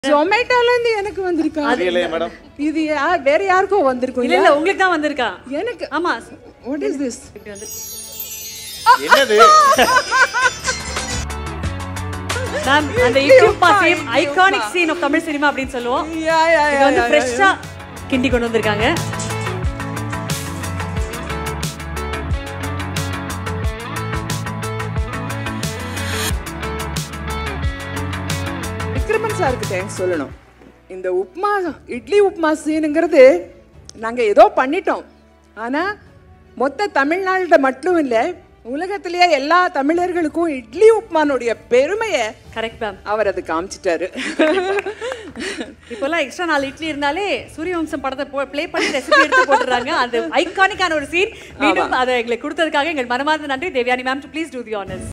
ஜொமேட்டோல இருந்து எனக்கு வந்திருக்கா தெரியலையே மேடம் இது யா- வேற யாருக்கோ வந்திருக்கும் இல்ல இல்ல உங்களுக்கு தான் வந்திருக்கா எனக்கு ஆமா வாட் இஸ் திஸ் இப்படி வந்து என்னது மேம் அந்த இட்லிப்பா scene iconic scene of Tamil cinema அப்படின்னு சொல்லுவோம் யா யா இது வந்து ஃப்ரெஷ்ஷா கிண்டி கொண்டு வந்திருக்காங்க விக்ரமன் சாருக்கு தேங்க்ஸ் சொல்லணும் இந்த உப்மா இட்லி உப்மா சீனுங்கிறது நாங்க ஏதோ பண்ணிட்டோம் ஆனா மொத்த தமிழ்நாடுல மட்டும் இல்ல உலகத்திலேயே எல்லா தமிழர்களுக்கும் இட்லி உப்மானுடைய பெருமையை கரெக்ட் மேம் அவர் அது காமிச்சிட்டாரு இப்போல்லாம் எக்ஸ்ட்ரா நாலு இட்லி இருந்தாலே சூரியவம்சம் படத்தை ப்ளே பண்ணி ரெசிபி எடுத்து போட்டுறாங்க அந்த ஐகானிக்கான ஒரு சீன் மீண்டும் அதை எங்களுக்கு கொடுத்ததுக்காக எங்கள் மனமார்ந்த நன்றி Devayani ma'am do please do the honours